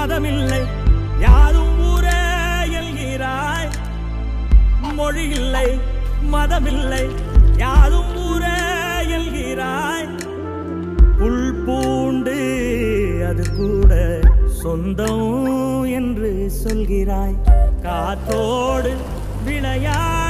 மதமில்லை யாரும் ஊரே எல்கிறாய் மொழி இல்லை மதமில்லை யாரும் ஊரே எல்கிறாய் புல் பூண்டு அது கூட சொந்தம் என்று சொல்கிறாய் காத்தோடு விளையாட